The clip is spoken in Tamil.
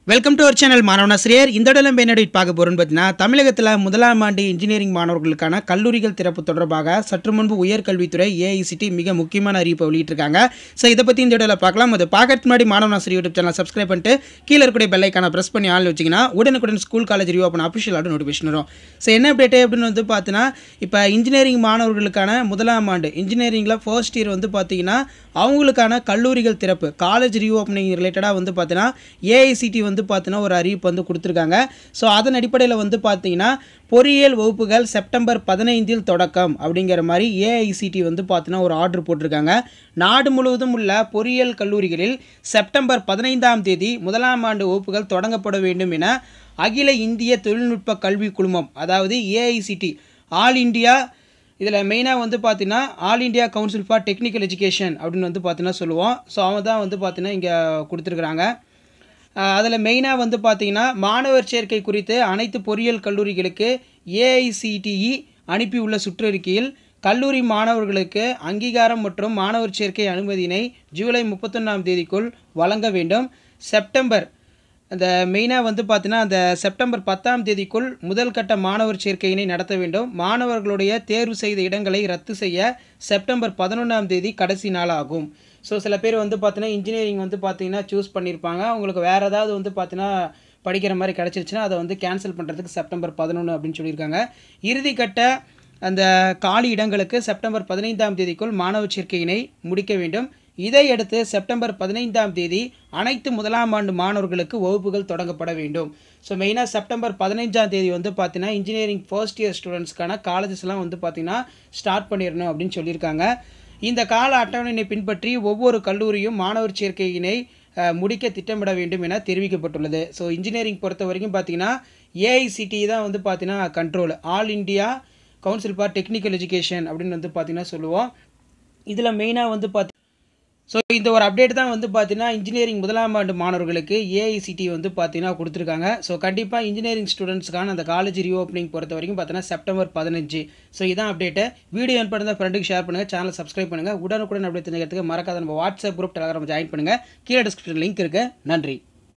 வெல்கம் டு அவர் சேனல் மாணவனாசிரியர் இந்த இடம் என்ன பார்க்க போகிறோம்னு பார்த்தீங்கன்னா தமிழகத்தில் முதலாம் ஆண்டு இன்ஜினியரிங் மாணவர்களுக்கான கல்லூரிகள் திறப்பு தொடர்பாக சற்று முன்பு உயர்கல்வித்துறை ஏஐசிடி மிக முக்கியமான அறிவிப்பை வெளியிட்டிருக்காங்க ஸோ இதை பற்றி இந்த இடையில பார்க்கலாம் அது பார்க்கறதுக்கு முன்னாடி மாணவனாசிரியர் யூடியூப் சேனல் சப்ஸ்கிரைப் பண்ணிட்டு கீழே இருக்கக்கூடிய பெல்லைக்கான ப்ரெஸ் பண்ணி ஆள் வச்சிங்கன்னா உடனுக்குடன் ஸ்கூல் காலேஜ் ரிவ்யூ பண்ண அஃபிஷியலாக நோட்டிஃபிகேஷன் வரும் ஸோ என்ன அப்டேட் அப்படின்னு வந்து பார்த்தீங்கன்னா இப்போ இன்ஜினியரிங் மாணவர்களுக்கான முதலாம் ஆண்டு இன்ஜினியரிங்கில் ஃபர்ஸ்ட் இயர் வந்து பார்த்தீங்கன்னா அவங்களுக்கான கல்லூரிகள் திறப்பு காலேஜ் ரீ ஓப்பனிங் ரிலேட்டடாக வந்து பார்த்தீங்கன்னா ஏஐசிடி வந்து பார்த்தீங்கன்னா ஒரு அறிவிப்பு வந்து கொடுத்துருக்காங்க ஸோ அதன் அடிப்படையில் வந்து பார்த்தீங்கன்னா பொறியியல் வகுப்புகள் செப்டம்பர் பதினைந்தில் தொடக்கம் அப்படிங்கிற மாதிரி ஏஐசிடி வந்து பார்த்தீங்கன்னா ஒரு ஆர்டர் போட்டிருக்காங்க நாடு முழுவதும் உள்ள பொறியியல் கல்லூரிகளில் செப்டம்பர் பதினைந்தாம் தேதி முதலாம் ஆண்டு வகுப்புகள் தொடங்கப்பட வேண்டும் என அகில இந்திய தொழில்நுட்ப கல்வி குழுமம் அதாவது ஏஐசிடி ஆல் இந்தியா இதில் மெயினாக வந்து பார்த்தீங்கன்னா all India council for technical education அப்படின்னு வந்து பார்த்தீங்கன்னா சொல்லுவோம் ஸோ அவங்க தான் வந்து பார்த்தீங்கன்னா இங்கே கொடுத்துருக்குறாங்க அதில் மெயினாக வந்து பார்த்தீங்கன்னா மாணவர் சேர்க்கை குறித்து அனைத்து பொறியியல் கல்லூரிகளுக்கு ஏஐசிடிஇ அனுப்பியுள்ள சுற்றறிக்கையில் கல்லூரி மாணவர்களுக்கு அங்கீகாரம் மற்றும் மாணவர் சேர்க்கை அனுமதியினை ஜூலை முப்பத்தொன்னாம் தேதிக்குள் வழங்க வேண்டும் செப்டம்பர் அந்த மெயினாக வந்து பார்த்தீங்கன்னா அந்த செப்டம்பர் பத்தாம் தேதிக்குள் முதல் கட்ட மாணவர் சேர்க்கையினை நடத்த வேண்டும் மாணவர்களுடைய தேர்வு செய்த இடங்களை ரத்து செய்ய செப்டம்பர் பதினொன்றாம் தேதி கடைசி நாள் ஆகும் ஸோ சில பேர் வந்து பார்த்தீங்கன்னா இன்ஜினியரிங் வந்து பார்த்தீங்கன்னா சூஸ் பண்ணியிருப்பாங்க அவங்களுக்கு வேறு ஏதாவது வந்து பார்த்தீங்கன்னா படிக்கிற மாதிரி கிடச்சிருச்சுன்னா அதை வந்து கேன்சல் பண்ணுறதுக்கு செப்டம்பர் பதினொன்று அப்படின்னு சொல்லியிருக்காங்க இறுதிக்கட்ட அந்த காலி இடங்களுக்கு செப்டம்பர் பதினைந்தாம் தேதிக்குள் மாணவர் சேர்க்கையினை முடிக்க வேண்டும் இதையடுத்து செப்டம்பர் பதினைந்தாம் தேதி அனைத்து முதலாம் ஆண்டு மாணவர்களுக்கு வகுப்புகள் தொடங்கப்பட வேண்டும் ஸோ மெயினாக செப்டம்பர் பதினைஞ்சாம் தேதி வந்து பார்த்தீங்கன்னா இன்ஜினியரிங் ஃபர்ஸ்ட் இயர் ஸ்டூடெண்ட்ஸ்க்கான காலேஜஸ்லாம் வந்து பார்த்தீங்கன்னா ஸ்டார்ட் பண்ணிடணும் அப்படின்னு சொல்லியிருக்காங்க இந்த கால அட்டவணையை பின்பற்றி ஒவ்வொரு கல்லூரியும் மாணவர் சேர்க்கையினை அஹ், முடிக்க திட்டமிட வேண்டும் என தெரிவிக்கப்பட்டுள்ளது ஸோ இன்ஜினியரிங் பொறுத்த வரைக்கும் பார்த்தீங்கன்னா ஏஐசிடி தான் வந்து பார்த்தீங்கன்னா control all India council for technical education அப்படின்னு வந்து பார்த்தீங்கன்னா சொல்லுவோம் இதில் மெயினாக வந்து பார்த்தி ஸோ இந்த ஒரு அப்டேட் தான் வந்து பார்த்தீங்கன்னா இன்ஜினியரிங் முதலாம் ஆண்டு மாணவர்களுக்கு ஏஐசிடி வந்து பார்த்தீங்கன்னா கொடுத்துருக்காங்க ஸோ கண்டிப்பாக இன்ஜினியரிங் ஸ்டூடெண்ட்ஸ்க்கான அந்த காலேஜ் ரீஓப்பனிங் பொறுத்த வரைக்கும் பார்த்தீங்கன்னா செப்டம்பர் பதினஞ்சு ஸோ இதான் அப்டேட்டு வீடியோ என் பண்ணுறதா ஃப்ரெண்டுக்கு ஷேர் பண்ணுங்கள் சேனல் சப்ஸ்கிரைப் பண்ணுங்கள் உடனுக்குடன் அப்டேட் தெரிஞ்சுக்கிறதுக்கு மறக்காத நம்ம வாட்ஸ்அப் குரூப் டெலகிராம் ஜாயின் பண்ணுங்கள் கீழே டிஸ்கிரிப்ஷன் லிங்க் இருக்குது நன்றி